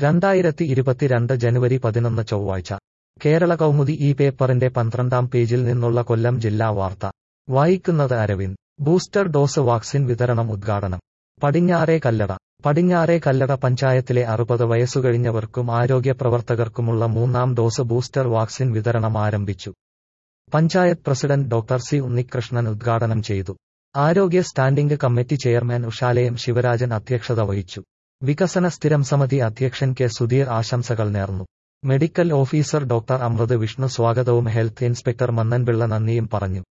രണ്ടായിരത്തി ഇരുപത്തിരണ്ട് ജനുവരി പതിനൊന്ന് ചൊവ്വാഴ്ച കേരള കൗമുദി ഈ പേപ്പറിന്റെ പന്ത്രണ്ടാം പേജിൽ നിന്നുള്ള കൊല്ലം ജില്ലാ വാർത്ത വായിക്കുന്നത് അരവിന്ദ് ബൂസ്റ്റർ ഡോസ് വാക്സിൻ വിതരണം ഉദ്ഘാടനം പടിഞ്ഞാറേ കല്ലട പടിഞ്ഞാറേ കല്ലട പഞ്ചായത്തിലെ അറുപത് വയസ്സുകഴിഞ്ഞവർക്കും ആരോഗ്യ പ്രവർത്തകർക്കുമുള്ള മൂന്നാം ഡോസ് ബൂസ്റ്റർ വാക്സിൻ വിതരണം ആരംഭിച്ചു panchayat president doctor C Unnikrishnan ഉദ്ഘാടനം ചെയ്തു ആരോഗ്യ standing committee chairman Ushalayam Sivarajan അധ്യക്ഷത വഹിച്ചു വികസന സ്ഥിരം സമിതി അധ്യക്ഷൻ കെ സുധീർ ആശംസകൾ നേർന്നു medical officer doctor Amrith Vishnu സ്വാഗതവും ഹെൽത്ത് ഇൻസ്പെക്ടർ മന്നൻപിള്ള നന്ദിയും പറഞ്ഞു